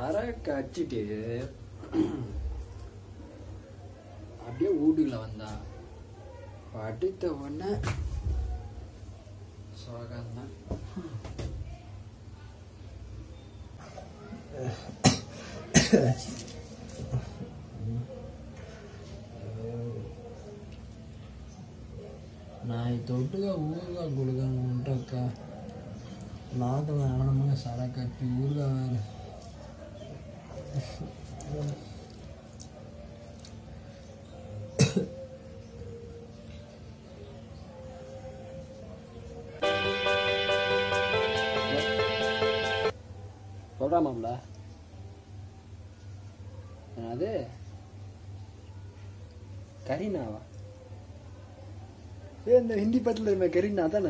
சரக்கு அடிச்சிட்டு அப்படியே வீட்டுக்குள்ள வந்தா அடித்த உடனே சோகம்தான் நான் தொட்டுக்க ஊறுகாய் கொடுக்கணுன்ட்டக்கா நாக்கில் ஆனமாக சரக்கட்டி ஊறுகாய் வேறு சொல்கிறாமாம்ல அது கரீனாவா ஏ இந்த ஹிந்தி படத்தில் இருந்த கரீனா தானே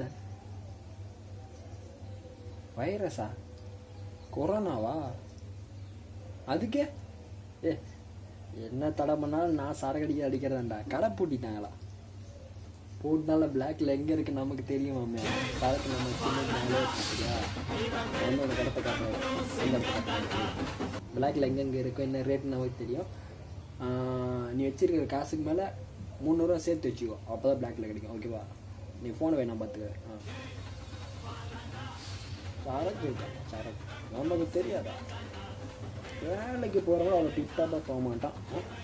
வைரஸா கொரோனாவா அதுக்கே ஏ என்ன தடை பண்ணாலும் நான் சரக்கடிக்க அடிக்கிறதாண்டா கடை பூட்டிட்டாங்களா போட்டனால பிளாக்ல எங்க இருக்கு நமக்கு தெரியுமாமே சரக்கு நம்ம சின்ன மேலே பார்த்தியா என்னோட கடத்தை காட்டுறேன் பிளாக்ல எங்கெங்க இருக்கும் என்ன ரேட் நமக்கு தெரியும் ஆஹ் நீ வச்சிருக்கிற காசுக்கு மேலே முந்நூறுரூவா சேர்த்து வச்சுக்கோ அப்போ தான் பிளாக்ல கிடைக்கும் ஓகேவா நீ ஃபோனை வேணாம் பார்த்துக்க ஆ சரக்கு இருக்கா சரக்கு நமக்கு தெரியாதா வேலைக்கு போகிறவங்க அவனை டிப்டாப்பாக போக மாட்டான்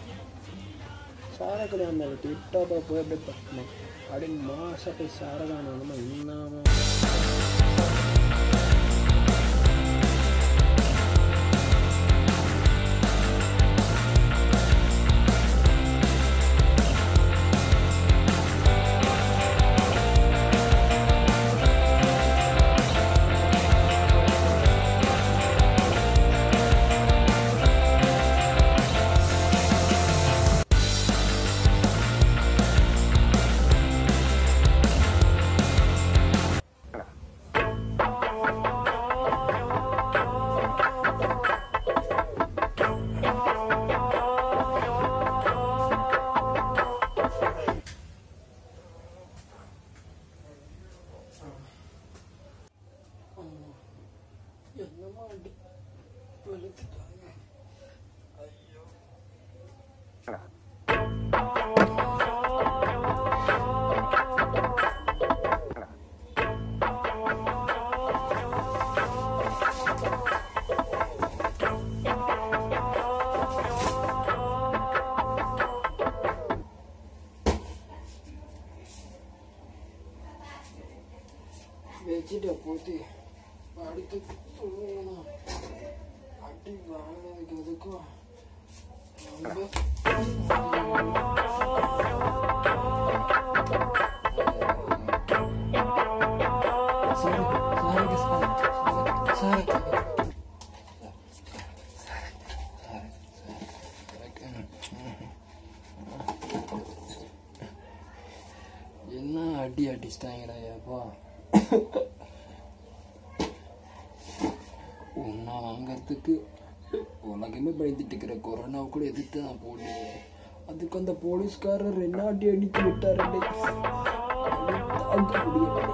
சரக்கு அந்த டிப்டாப்பாக போய் அப்படியே பார்க்கணும் அப்படியே மாசம் போய் சரகானமா இன்னாம என்னமா அடி வெளுத்துட்டாங்க ஐயோ வச்சுட்டு போத்தி அடுத்து தூங்கணும் அடி வாங்கினதுக்கு எதுக்கும் ரொம்ப சரக்கு சரக்கு சரக்கு என்ன அடி அடிச்சிட்டாங்கடா அப்பா உன்னை வாங்கறதுக்கு உலகமே பயந்துட்டு இருக்கிற கொரோனாவை கூட எதிர்த்து நான் போடுது அதுக்கு அந்த போலீஸ்காரர் என்ன அடி அடிச்சு விட்டாரு தாங்க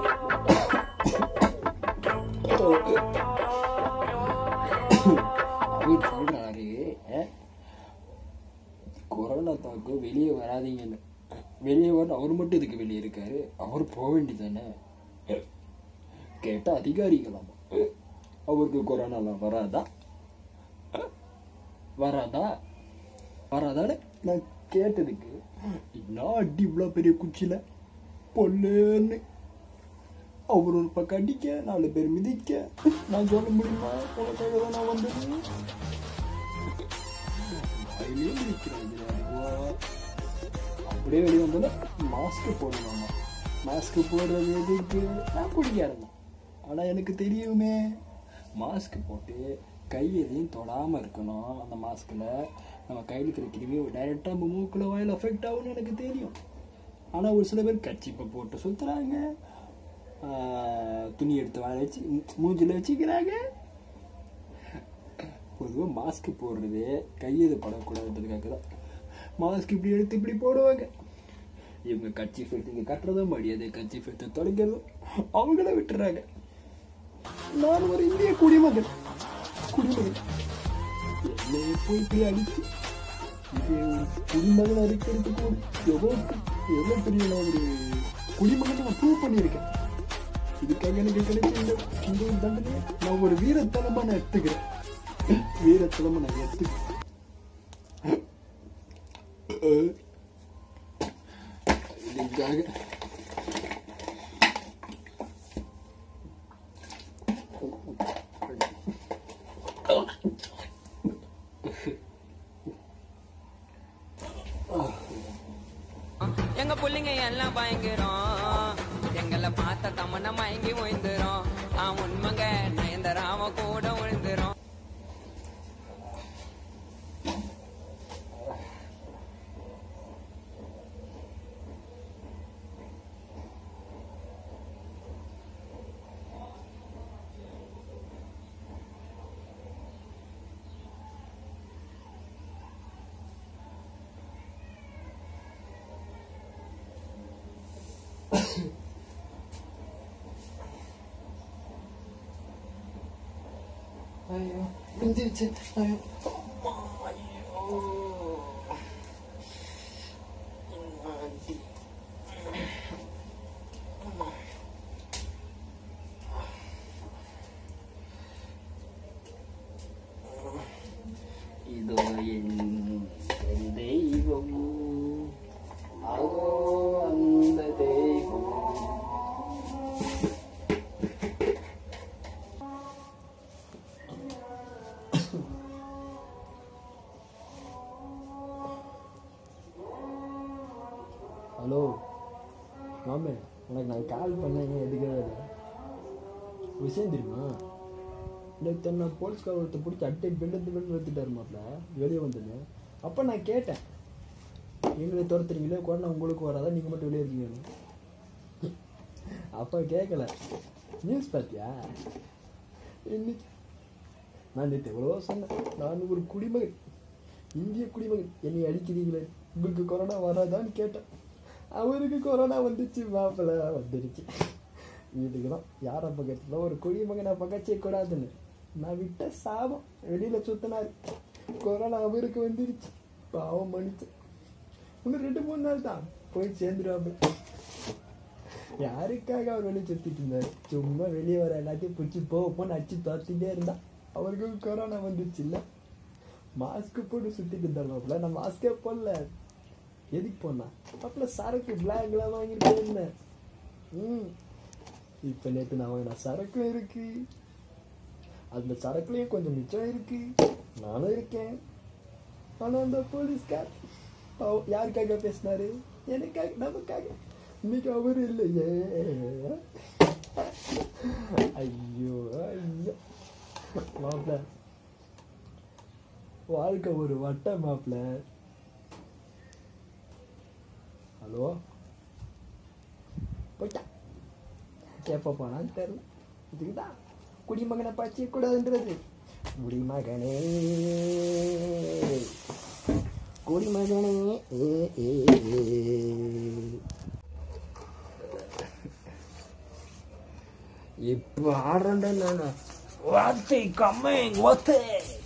அவர் சொல்றாரு அஹ், கொரோனா தாக்கு வெளியே வராதீங்கன்னு வெளியே வர அவர் மட்டும் இதுக்கு வெளியே இருக்காரு அவர் போக வேண்டியதானே கேட்டா அதிகாரிகளாமா அவருக்கு கொரோனாலாம் வராதா வராதா வராதான்னு நான் கேட்டதுக்கு என்ன அடி இவ்வளோ பெரிய குச்சியில பொண்ணுன்னு அவர் ஒரு பக்கம் அடிக்க நாலு பேர் மிதிக்க நான் சொல்ல முடியுமா உனக்காக தான் நான் வந்தது வாயிலே மிதிக்கிறாங்க அப்படியே வெளியே வந்தோன்னா மாஸ்க் போடணுமா மாஸ்க் போடுறது எதுக்கு நான் குடிக்காரன் ஆனால் எனக்கு தெரியுமே மாஸ்க் போட்டு கை எதையும் தொடாமல் இருக்கணும் அந்த மாஸ்கில் நம்ம கையில் இருக்கிற கிருமி டைரெக்டாக நம்ம மூக்கில் வாயில் அஃபெக்ட் ஆகும்னு எனக்கு தெரியும் ஆனால் ஒரு சில பேர் கச்சிப்பை போட்டு சுற்றுறாங்க துணி எடுத்து வாழ வச்சு மூஞ்சில் வச்சுக்கிறாங்க பொதுவாக மாஸ்க் போடுறது கையெது படக்கூடாதுன்றதுக்காக தான் மாஸ்க் இப்படி எடுத்து இப்படி போடுவாங்க இவங்க கட்சி எடுத்து இங்கே கட்டுறதும் மடியாது கட்சி எடுத்து தொடங்கிறதும் அவங்கள விட்டுறாங்க நான் ஒரு இந்திய குடிமகன் குடிமகன் இல்லை போய் இப்படி அடிச்சு இது குடிமகன் அடிக்கிறதுக்கு ஒரு எவ்வளோ எவ்வளோ பெரிய நான் ஒரு குடிமகன் நான் ப்ரூவ் பண்ணியிருக்கேன் இதுக்காக எனக்கு கிடைச்ச இந்த இந்த ஒரு தண்டனையை நான் ஒரு வீரத்தனமா நான் எடுத்துக்கிறேன் வீரத்தனமா நான் எடுத்துக்கிறேன் இதுக்காக எங்க புள்ளைங்க எல்லாம் பயங்கரம் எங்களை பார்த்த தமன மயங்கி ஓய்ந்துரும் ஆ உண்மைங்க நயந்தராம கூட விழுந்துரும் ஐயோ பிந்திருச்சு ஐயோ இதோ என் என் தெய்வம் அதோ அந்த தெய்வம் ஹலோ மாமே உனக்கு நான் கால் பண்ணேன் ஏன் எடுக்கவே இல்லை விஷயம் தெரியுமா நேற்று நான் போலீஸ்கார ஒருத்தர் பிடிச்சி அட்டை பெண்டு பெண்டு எடுத்துட்டாரு மாப்பிள்ள வெளியே வந்தது அப்போ நான் கேட்டேன் எங்களை துரத்துறீங்களே கொரோனா உங்களுக்கு வராதா நீங்கள் மட்டும் வெளியே இருக்கீங்கன்னு அப்போ கேட்கல நியூஸ் பார்த்தியா இன்னைக்கு நான் நேற்று எவ்வளவோ சொன்னேன் நான் ஒரு குடிமகன் இந்திய குடிமகன் என்னை அடிக்கிறீங்களே உங்களுக்கு கொரோனா வராதான்னு கேட்டேன் அவருக்கு கொரோனா வந்துச்சு மாப்பிள்ள வந்துருச்சு இதுக்கு தான் யாரை பக்கத்தில் ஒரு குடிமகனை பக்கச்சே கூடாதுன்னு நான் விட்ட சாபம் வெளியில் சுத்தினாரு கொரோனா அவருக்கு வந்துருச்சு பாவம் மன்னிச்சு இன்னும் ரெண்டு மூணு நாள் தான் போய் சேர்ந்துருவாப்பு யாருக்காக அவர் வெளியே சுத்திட்டு இருந்தாரு சும்மா வெளியே வர எல்லாத்தையும் பிடிச்சி போக போன்னு அடிச்சு துரத்திட்டே இருந்தா அவருக்கு கொரோனா வந்துச்சு இல்ல மாஸ்க் போட்டு சுத்திட்டு இருந்தாரு மாப்பிள்ள நான் மாஸ்கே போடல எதுக்கு போனா மாப்பிள்ள சரக்கு பிளாக்லாம் வாங்கிட்டு போயிருந்தேன் ம் இப்ப நேத்து நான் வாங்கின சரக்கும் இருக்கு அந்த சரக்குலயும் கொஞ்சம் மிச்சம் இருக்கு நானும் இருக்கேன் ஆனா அந்த போலீஸ்கார் அவ- யாருக்காக பேசினாரு எனக்காக நமக்காக இன்னைக்கு அவரு இல்லையே ஐயோ ஐயோ மாப்பிள்ள வாழ்க்கை ஒரு வட்ட மாப்பிள்ள ஹலோ போயிட்டா எப்போ போனான்னு தெரியல இதுக்குதான் குடிமகனை பச்சை கூடாதுன்றது குடிமகனே குடிமகனே ஏ ஏ ஏ. இப்ப ஆடுறேன்டா நானு வார்த்தை கம்மை ஒத்தை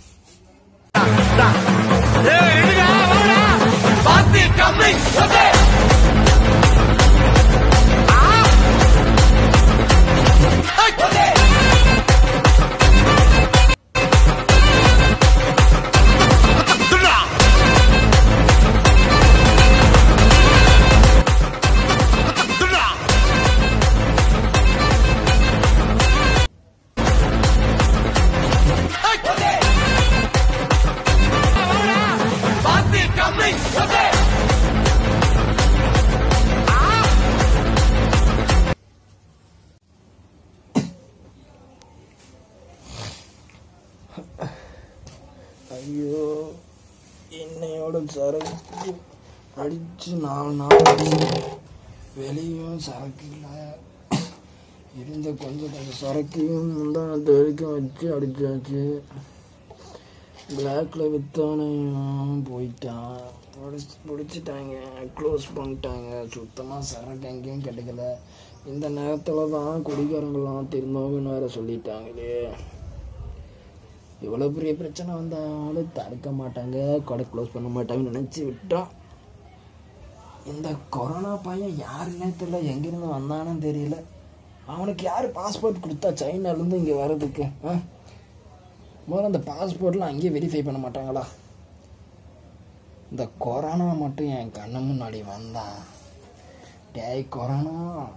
ஐயோ என்னையோட சரக்கு அடிச்சு நாலு நாள் ஆச்சு. வெளியும் சரக்கு இல்லை இருந்த கொஞ்சம் கொஞ்சம் சரக்கையும் முந்தானத்து வரைக்கும் வச்சு அடிச்சாச்சு பிளாக்ல வித்தவனையும் போயிட்டான் பிடிச்சி பிடிச்சிட்டாங்க க்ளோஸ் பண்ணிட்டாங்க சுத்தமாக சரக்கு எங்கேயும் கிடைக்கல இந்த நேரத்தில் தான் குடிகாரங்களாம் திரும்பவும் வேற சொல்லிட்டாங்களே எவ்வளோ பெரிய பிரச்சனை வந்தாலும் தடுக்க மாட்டாங்க கடை க்ளோஸ் பண்ண மாட்டாங்கன்னு நினச்சி விட்டோம் இந்த கொரோனா பையன் யாருன்னே தெரியல எங்கேருந்து வந்தானு தெரியல அவனுக்கு யார் பாஸ்போர்ட் கொடுத்தா சைனாலேருந்து இங்கே வர்றதுக்கு ஆ முதல்ல அந்த பாஸ்போர்ட்லாம் அங்கேயே வெரிஃபை பண்ண மாட்டாங்களா இந்த கொரோனா மட்டும் என் கண்ணு முன்னாடி வந்தான் டேய் கொரோனா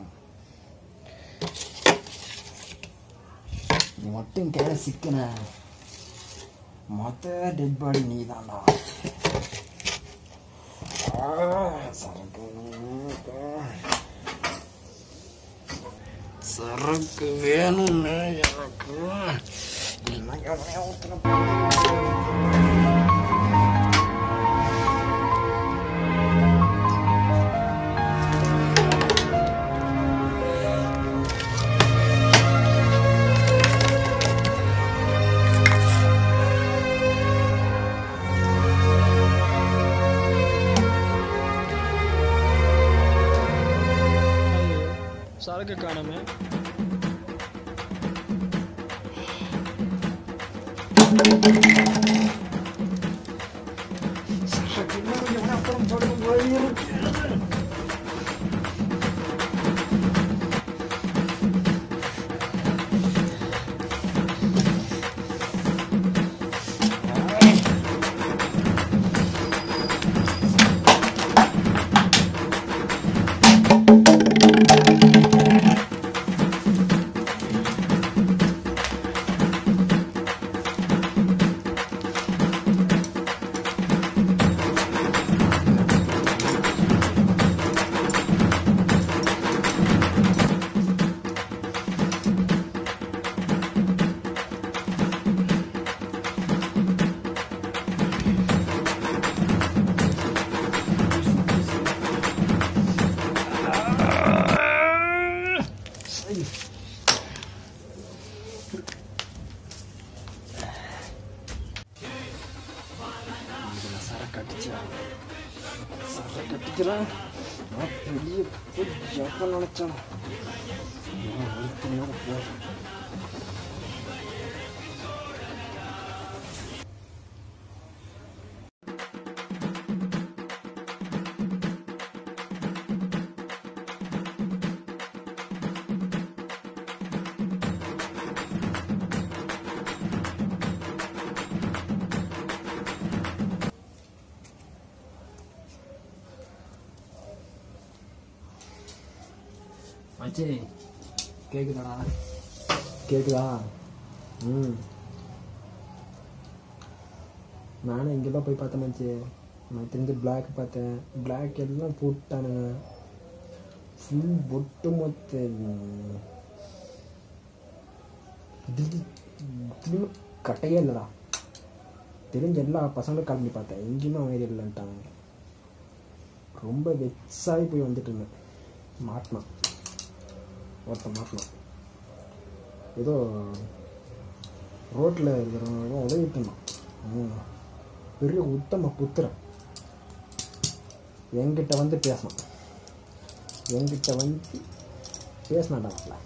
நீ மட்டும் கேட சிக்கன மொத்த டெட் பாடி நீ தான்டா சரக்கு சரக்கு வேணும்னு எனக்கு என்ன எவனையோ ஒருத்தனை சரக்கு காணமே சரக்கு இன்னும் கொஞ்சம் அப்புறம் தொடங்கும் போல இருக்கு இதில் சரக்கு அடிச்சான் சரக்கு அடிக்கிறான் நான் பெரிய போய் எப்போ நினச்சான் ஒருத்தனையோட போய் மச்சி கேக்குதாடா கேக்குதா ம் நானும் இங்கெல்லாம் போய் பார்த்தேன் மச்சி நான் தெரிஞ்ச பிளாக் பார்த்தேன் பிளாக் எல்லாம் போட்டானுங்க ஃபுல் ஒட்டு மொத்த திரும்ப கட்டையே இல்லைடா தெரிஞ்ச எல்லா பசங்களும் கிளம்பி பார்த்தேன் எங்கேயுமே அமைதி இல்லைன்ட்டாங்க ரொம்ப வெக்ஸாகி போய் வந்துட்டு இருந்தேன் மாட்டினான் ஒருத்தன் மாட்டினான் ஏதோ ரோட்டில் இருக்கிறவங்க உதவிட்டு இருந்தான் ம். பெரிய உத்தம புத்திரன் என்கிட்ட வந்து பேசினான் என்கிட்ட வந்து பேசினான்டா மாப்பிள்ள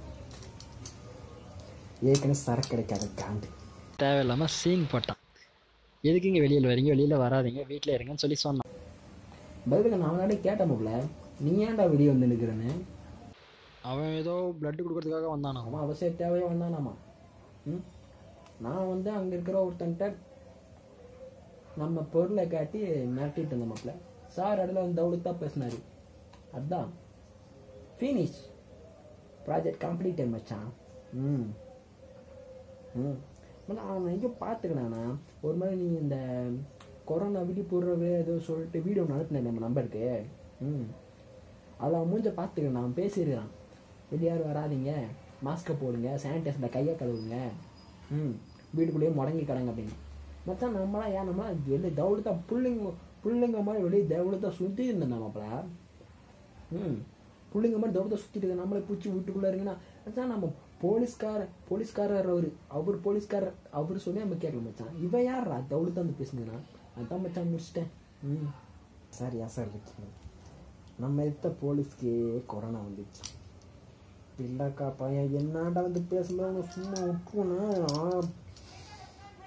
ஏற்கனவே சரக்கு கிடைக்காத காண்டு தேவையில்லாமல் சீன் போட்டான் எதுக்கு இங்கே வெளியில் வரீங்க வெளியில் வராதீங்க வீட்டில் இருங்கன்னு சொல்லி சொன்னான் பதிலுக்கு நான் அவனாடி கேட்டேன் மாப்பிள்ள நீ ஏன்டா வெளியே வந்து நிற்கிறேன்னு அவன் ஏதோ பிளட் கொடுக்கறதுக்காக வந்தானா அவன் அவசிய தேவையே வந்தானாமா ம் நான் வந்து அங்கே இருக்கிற ஒருத்தன்ட்ட நம்ம பொருளை காட்டி மிரட்டிட்டு இருந்த மாப்பிள்ள சார் அதில் வந்து தவுளுத்தான் பேசினாரு அதான் ஃபினிஷ் ப்ராஜெக்ட் கம்ப்ளீட் மச்சான் ம் ம் நான் எங்கேயோ பார்த்துக்கணேண்ணா ஒரு மாதிரி நீ இந்த கொரோனா விழிப்புணர்வு ஏதோ சொல்லிட்டு வீடியோ அனுப்பினேன் நம்ம நம்பருக்கு ம் அதில் அவன் மூஞ்ச பார்த்துக்க நான் பேசியிருக்கிறான் வெளியே யாரும் வராதீங்க மாஸ்க்கை போடுங்க சானிடைசரில் கையை கழுவுங்க ம் வீட்டுக்குள்ளேயே முடங்கி கிடங்க அப்படின்னு மச்சான் நம்மளாம் ஏன் நம்மளாம் வெளியே தவுடு தான் பிள்ளைங்க பிள்ளைங்க மாதிரி வெளியே தவுடு தான் சுற்றி இருந்தேன் மாப்பிள ம் பிள்ளைங்க மாதிரி தவுடு தான் சுற்றிட்டு இருக்க நம்மளே பூச்சி வீட்டுக்குள்ளே இருங்கன்னா மச்சான் நம்ம போலீஸ்கார போலீஸ்காரர் அவர் அவர் போலீஸ்காரர் அவர் சொல்லி நம்ம கேட்கல மச்சான் இவன் யாரா தவுடு தான் வந்து பேசுங்கண்ணா அதான் மச்சான் முடிச்சிட்டேன் ம் சரியா சார் இருக்கீங்க நம்ம எடுத்த போலீஸ்க்கே கொரோனா வந்துச்சு பிள்ளைக்கா பையன் என்னாண்டா வந்து பேசும்போது அவனை சும்மா விட்டுருவனா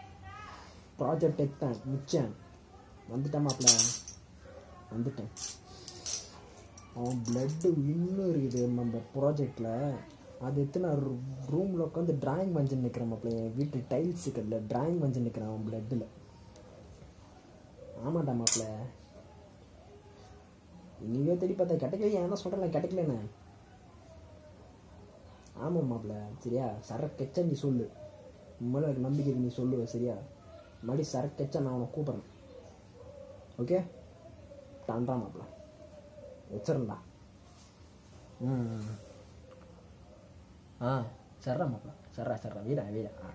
ப்ராஜெக்ட் எடுத்தேன் முடிச்சேன் வந்துட்டேன் மாப்பிள்ள வந்துட்டேன் அவன் பிளட்டு இன்னும் இருக்குது நம்ம ப்ராஜெக்டில் அது எடுத்து நான் ரூமில் உட்காந்து டிராயிங் வரைஞ்சு நிற்கிறேன் மாப்பிள்ள என் வீட்டு டைல்ஸ் கல்ல டிராயிங் வரைஞ்சு நிற்கிறேன் அவன் பிளட்டில் ஆமாண்டா மாப்பிள்ள நீவே தேடி பார்த்தா கிடைக்கல ஏன் சொல்கிறேன் கிடைக்கலண்ணே ஆமாம் மாப்பிள்ள சரியா சரக்கு கெச்சா நீ சொல்லு உண்மையில எனக்கு நம்பிக்கை இருக்கு நீ சொல்லுவ சரியா மறுபடியும் சரக்கு கெச்சா நான் உனக்கு கூப்பிட்றேன் ஓகே டான்டா மாப்பிள்ள வச்சிடண்டா ம் ஆ சர்றா மாப்பிள்ள சர்றா சர்றா வீடா வீடா ஆ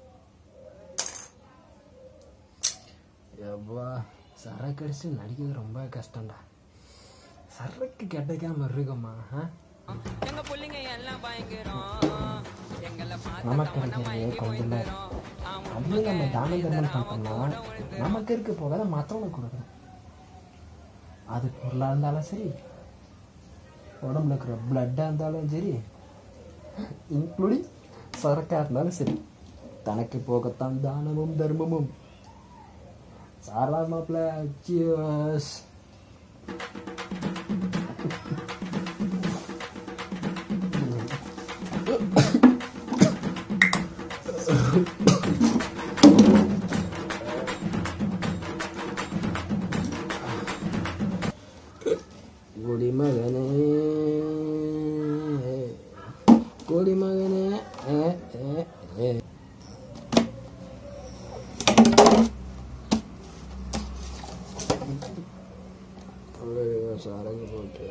எவ்வா சரக்கு அடிச்சு நடிக்கிறது ரொம்ப கஷ்டம்டா சரக்கு கிடைக்காம இருக்குமா ஆ எங்க புள்ளைங்க எல்லாம் பயங்கரம் எங்களை நமக்கு பார்த்த தமன கிடைக்கிறது மயங்கி கொஞ்சம் தான் போய்ந்துரும் அவன் அப்படியே நம்ம தானம் தர்மம் பண்ணோம்னா நமக்கு இருக்க போகாத மற்றவங்களுக்கு கொடுக்கணும் அது பொருளாக இருந்தாலும் சரி உடம்புல இருக்கிற பிளட்டாக இருந்தாலும் சரி இன்க்ளூடிங் சரக்காக இருந்தாலும் சரி தனக்கு போகத்தான் தானமும் தர்மமும் சாரா மாப்பிள்ள சியர்ஸ் குடிமகனே குடிமகனே ஏ ஏ ஏ ஐயோ, சரக்கு போட்டு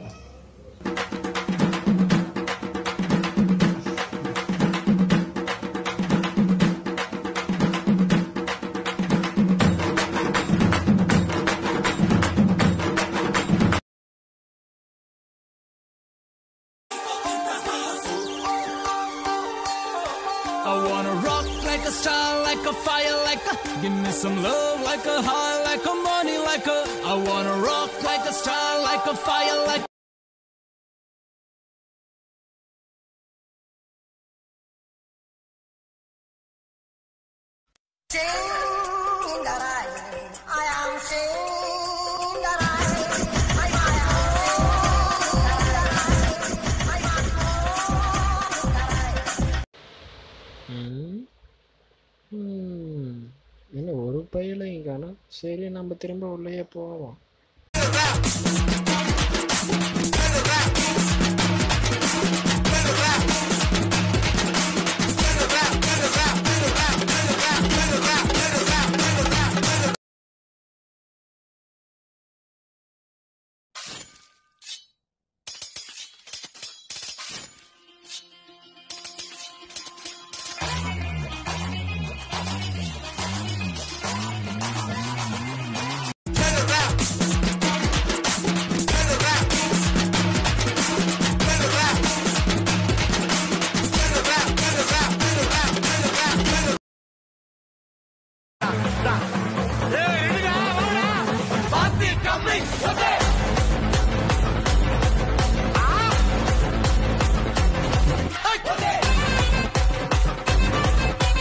I wanna rock like a star, like a fire, like a. Give me some love, like a high, like a money, like a. I wanna rock like a star, like a fire, like. என்ன ஒரு பையிலையும் காணும் சரி நம்ம திரும்ப உள்ளேயே போவோம் Hey, coming!